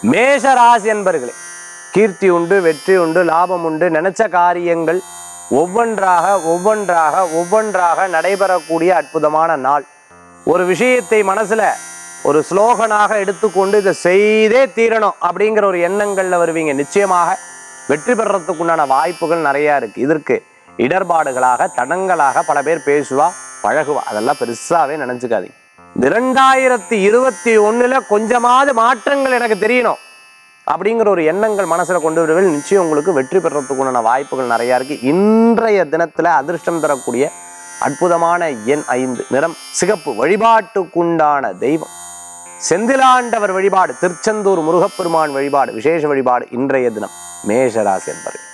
மேஷ ராசி என்பர்களே கீர்த்தி உண்டு வெற்றி உண்டு லாபம் உண்டு நினைச்ச காரியங்கள் ஒவ்வொன்றாக ஒவ்வொன்றாக ஒவ்வொன்றாக நடைபெறக்கூடிய அற்புதமான நாள் ஒரு விஷயத்தை மனசுல ஒரு ஸ்லோகனாக எடுத்துக்கொண்டு இதை செய்தே தீரணும் அப்படிங்கிற ஒரு எண்ணங்கள்ல வருவீங்க நிச்சயமாக வெற்றி பெறறதுக்குண்டான வாய்ப்புகள் நிறைய இருக்கு இதற்கு இடர்பாடுகளாக தடங்களாக பல பேர் பேசுவா பழகுவா அதெல்லாம் பெருசாவே நினைச்சுக்காதீங்க இந்த இரண்டாயிரத்தி இருபத்தி ஒண்ணுல கொஞ்சமாவது மாற்றங்கள் எனக்கு தெரியணும் அப்படிங்கிற ஒரு எண்ணங்கள் மனசுல கொண்டு வருவதில் நிச்சயம் உங்களுக்கு வெற்றி பெறறதுக்குண்டான வாய்ப்புகள் நிறைய இருக்கு இன்றைய தினத்துல அதிர்ஷ்டம் தரக்கூடிய அற்புதமான எண் ஐந்து நிறம் சிகப்பு வழிபாட்டுக்குண்டான தெய்வம் செந்திலாண்டவர் வழிபாடு திருச்செந்தூர் முருகப்பெருமான் வழிபாடு விசேஷ வழிபாடு இன்றைய தினம் மேஷராசி என்பது